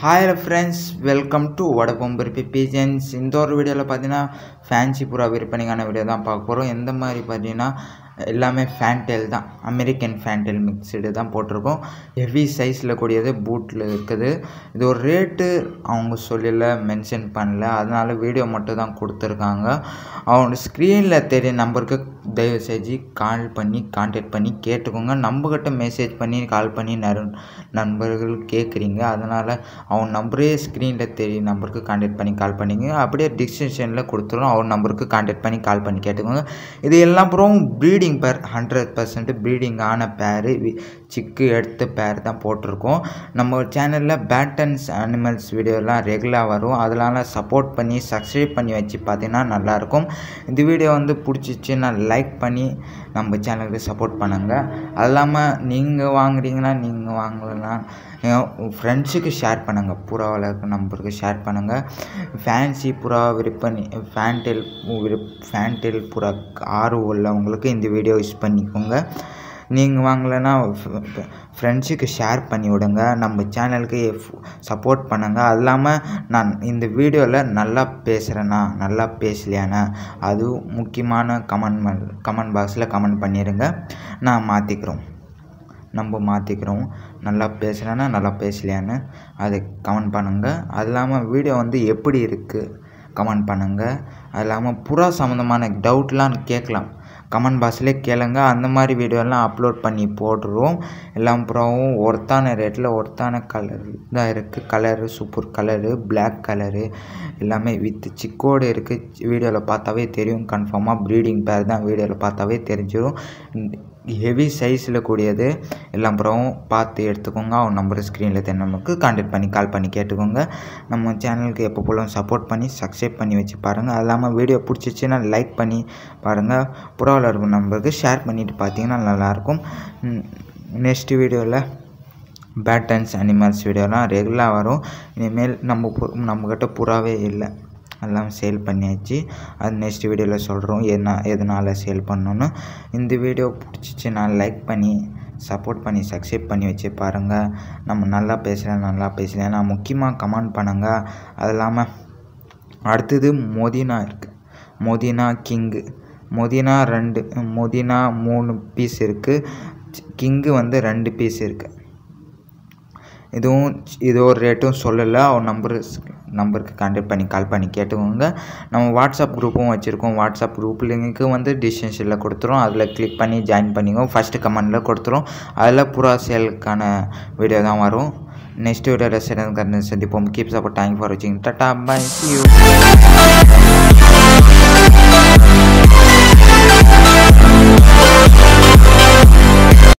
hi friends welcome to வடபொம்பர் பிபிஜென்ஸ் இந்த ஒரு வீடியோவில் பார்த்தீங்கன்னா ஃபேன்சி புறா விற்பனைக்கான வீடியோ தான் பார்க்க போகிறோம் எந்த மாதிரி பார்த்தீங்கன்னா எல்லாமே ஃபேன்டெயில் தான் அமெரிக்கன் ஃபேன்டெயில் மிக்சடு தான் போட்டிருக்கோம் ஹெவி சைஸில் கூடியது பூட்டில் இருக்குது இது ஒரு ரேட்டு அவங்க சொல்லல மென்ஷன் பண்ணல அதனால வீடியோ மட்டும் தான் கொடுத்துருக்காங்க அவங்க ஸ்க்ரீனில் தெரிய நம்பருக்கு தயவு செஞ்சு கால் பண்ணி கான்டாக்ட் பண்ணி கேட்டுக்கோங்க நம்மக்கிட்ட மெசேஜ் பண்ணி கால் பண்ணி நறு நண்பர்கள் கேட்குறீங்க அதனால் அவன் நம்பரே ஸ்க்ரீனில் தெரிய நம்பருக்கு கான்டாக்ட் பண்ணி கால் பண்ணிங்க அப்படியே டிஸ்கிரிப்ஷனில் கொடுத்துரும் அவன் நம்பருக்கு கான்டாக்ட் பண்ணி கால் பண்ணி கேட்டுக்கோங்க இது எல்லாம் அப்புறம் ப்ரீடிங் பேர் ஹண்ட்ரட் பர்சன்ட் ப்ரீடிங் ஆன பேர் சிக்கு எடுத்த பேர் தான் போட்டிருக்கோம் நம்ம சேனலில் பேட்டன்ஸ் அனிமல்ஸ் வீடியோலாம் ரெகுலராக வரும் அதனால சப்போர்ட் பண்ணி சப்ஸ்கிரைப் பண்ணி வச்சு பார்த்தீங்கன்னா நல்லாயிருக்கும் இந்த வீடியோ வந்து பிடிச்சிச்சின்னா லைக் பண்ணி நம்ம சேனலுக்கு சப்போர்ட் பண்ணுங்கள் அது இல்லாமல் நீங்கள் வாங்குறீங்கன்னா நீங்கள் வாங்கலைன்னா ஃப்ரெண்ட்ஸுக்கு ஷேர் பண்ணுங்கள் புறா வளர்க்க நம்பருக்கு ஷேர் பண்ணுங்கள் ஃபேன்சி புறா விற்பனை ஃபேன்டெல் விருப் ஃபேன்டெல் புறா ஆர்வம் உள்ளவங்களுக்கு இந்த வீடியோ யூஸ் பண்ணிக்கோங்க நீங்கள் வாங்கலைன்னா ஃப்ரெண்ட்ஸுக்கு ஷேர் பண்ணி விடுங்க நம்ம சேனலுக்கு சப்போர்ட் பண்ணுங்கள் அது இல்லாமல் நான் இந்த வீடியோவில் நல்லா பேசுகிறேன்னா நல்லா பேசலையானா அது முக்கியமான கமெண்ட் கமெண்ட் பாக்ஸில் கமெண்ட் பண்ணிடுங்க நான் மாற்றிக்கிறோம் நம்ம மாற்றிக்கிறோம் நல்லா பேசுகிறேன்னா நல்லா பேசலையான்னு அதை கமெண்ட் பண்ணுங்கள் அது இல்லாமல் வீடியோ வந்து எப்படி இருக்குது கமெண்ட் பண்ணுங்கள் அது இல்லாமல் புறா சம்மந்தமான டவுட்லாம் கேட்கலாம் கமெண்ட் பாக்ஸ்லேயே கேளுங்க அந்த மாதிரி வீடியோலாம் அப்லோட் பண்ணி போடுறோம் எல்லாம் புறாவும் ஒர்த்தான ரேட்டில் ஒர்த்தான கலர் தான் இருக்குது colour super colour black colour எல்லாமே வித் சிக்கோடு இருக்குது வீடியோவில் பார்த்தாவே தெரியும் கன்ஃபார்மாக ப்ரீடிங் பேர் தான் வீடியோவில் பார்த்தாவே தெரிஞ்சிடும் ஹெவி சைஸில் கூடியது எல்லாம் புறவும் பார்த்து எடுத்துக்கோங்க அவன் நம்பர் ஸ்க்ரீனில் தெரிய நமக்கு கான்டாக்ட் பண்ணி கால் பண்ணி கேட்டுக்கோங்க நம்ம சேனலுக்கு எப்போ போலும் சப்போர்ட் பண்ணி சப்ஸ்கிரைப் பண்ணி வச்சு பாருங்கள் அது இல்லாமல் வீடியோ பிடிச்சிச்சின்னா லைக் பண்ணி பாருங்கள் புறாவில் இருக்கும் நம்பருக்கு ஷேர் பண்ணிவிட்டு பார்த்தீங்கன்னா நல்லாயிருக்கும் நெக்ஸ்ட் வீடியோவில் பேட்டன்ஸ் அனிமல்ஸ் வீடியோலாம் ரெகுலராக வரும் இனிமேல் நம்ம நம்மக்கிட்ட புறாவே இல்லை எல்லாம் சேல் பண்ணியாச்சு அது நெக்ஸ்ட் வீடியோவில் சொல்கிறோம் என்ன எதனால் சேல் பண்ணணுன்னு இந்த வீடியோ பிடிச்சிச்சின்னா லைக் பண்ணி சப்போர்ட் பண்ணி சப்ஸ்கிரைப் பண்ணி வச்சு பாருங்கள் நம்ம நல்லா பேசுகிறேன் நல்லா பேசல நான் முக்கியமாக கமெண்ட் பண்ணுங்கள் அது இல்லாமல் அடுத்தது மொதினா இருக்குது மொதினா கிங்கு மொதினா ரெண்டு மொதினா மூணு பீஸ் இருக்குது கிங்கு வந்து ரெண்டு பீஸ் இருக்குது இதுவும் இது ஒரு ரேட்டும் சொல்லலை அவன் நம்பரு நம்பருக்கு கான்டாக்ட் பண்ணி கால் பண்ணி கேட்டுக்கோங்க நம்ம வாட்ஸ்அப் குரூப்பும் வச்சுருக்கோம் வாட்ஸ்அப் குரூப் லிங்க்கு வந்து டிஸ்டன்ஷனில் கொடுத்துரும் அதில் கிளிக் பண்ணி ஜாயின் பண்ணிக்கோங்க ஃபஸ்ட்டு கமெண்டில் கொடுத்துரும் அதில் புறா சேலுக்கான வீடியோ தான் வரும் நெக்ஸ்ட் வீடியோவில் சிறந்த சந்திப்போம் கீப் சப்போர்ட் தேங்க் ஃபார் வாட்சிங் டாட்டா பை யூ